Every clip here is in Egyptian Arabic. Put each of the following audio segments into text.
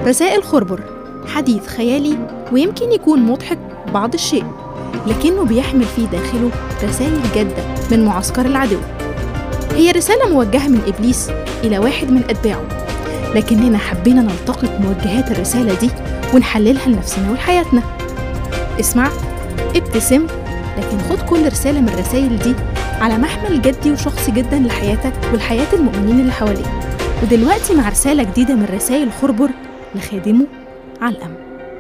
رسائل خربر حديث خيالي ويمكن يكون مضحك بعض الشيء لكنه بيحمل في داخله رسائل جادة من معسكر العدو هي رسالة موجهة من إبليس إلى واحد من أتباعه لكننا حبينا نلتقط موجهات الرسالة دي ونحللها لنفسنا ولحياتنا اسمع ابتسم لكن خد كل رسالة من الرسائل دي على محمل جدي وشخصي جدا لحياتك ولحياة المؤمنين اللي حواليك ودلوقتي مع رسالة جديدة من رسائل خربر لخادمه علقم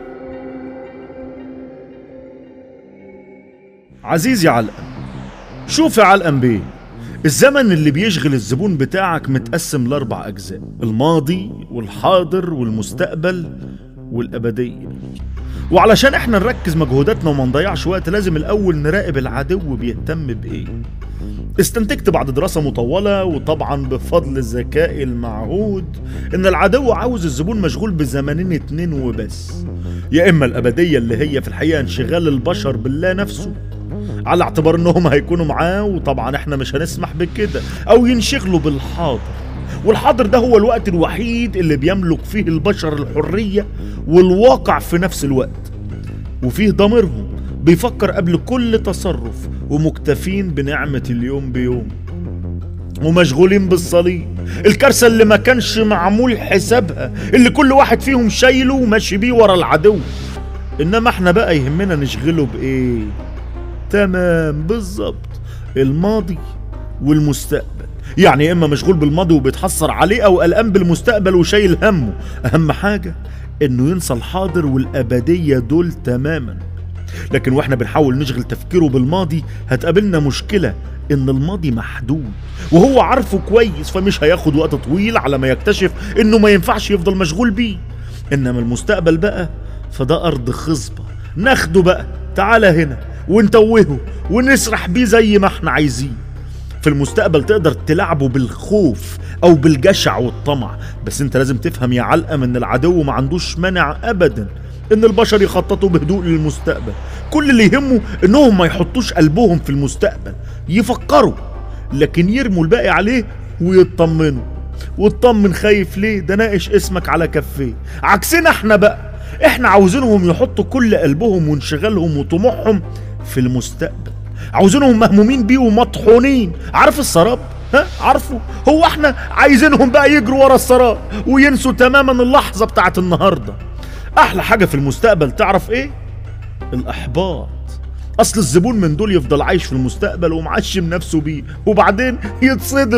عزيزي علقم شوف يا علقم بيه الزمن اللي بيشغل الزبون بتاعك متقسم لأربع أجزاء الماضي والحاضر والمستقبل والأبدية وعلشان احنا نركز مجهوداتنا وما نضيعش وقت لازم الأول نراقب العدو بيهتم بإيه استنتجت بعد دراسة مطولة وطبعا بفضل الذكاء المعهود إن العدو عاوز الزبون مشغول بزمنين اتنين وبس يا إما الأبدية اللي هي في الحقيقة انشغال البشر بالله نفسه على اعتبار انهم هيكونوا معاه وطبعا احنا مش هنسمح بكده او ينشغلوا بالحاضر والحاضر ده هو الوقت الوحيد اللي بيملك فيه البشر الحرية والواقع في نفس الوقت وفيه ضميرهم بيفكر قبل كل تصرف ومكتفين بنعمة اليوم بيوم ومشغولين بالصليب الكارثة اللي ما كانش معمول حسابها اللي كل واحد فيهم شايله وماشي بيه ورا العدو انما احنا بقى يهمنا نشغله بايه تمام بالظبط الماضي والمستقبل يعني يا اما مشغول بالماضي وبيتحسر عليه او قلقان بالمستقبل وشايل همه اهم حاجه انه ينسى الحاضر والابديه دول تماما لكن واحنا بنحاول نشغل تفكيره بالماضي هتقابلنا مشكله ان الماضي محدود وهو عارفه كويس فمش هياخد وقت طويل على ما يكتشف انه ما ينفعش يفضل مشغول بيه انما المستقبل بقى فده ارض خصبه ناخده بقى تعالى هنا ونتوهه ونسرح بيه زي ما احنا عايزين في المستقبل تقدر تلعبه بالخوف او بالجشع والطمع بس انت لازم تفهم يا علقم ان العدو ما عندوش مانع ابدا ان البشر يخططوا بهدوء للمستقبل كل اللي يهمه انهم ما يحطوش قلبهم في المستقبل يفكروا لكن يرموا الباقي عليه ويطمنوا واطمن خايف ليه ده ناقش اسمك على كفيه عكسنا احنا بقى احنا عاوزينهم يحطوا كل قلبهم وانشغالهم وطموحهم في المستقبل عاوزينهم مهمومين بيه ومطحونين عارف السراب ها عارفه هو احنا عايزينهم بقى يجروا ورا السراب وينسوا تماما اللحظة بتاعت النهاردة احلى حاجة في المستقبل تعرف ايه الاحباط اصل الزبون من دول يفضل عايش في المستقبل ومعشم نفسه بيه وبعدين يتصدم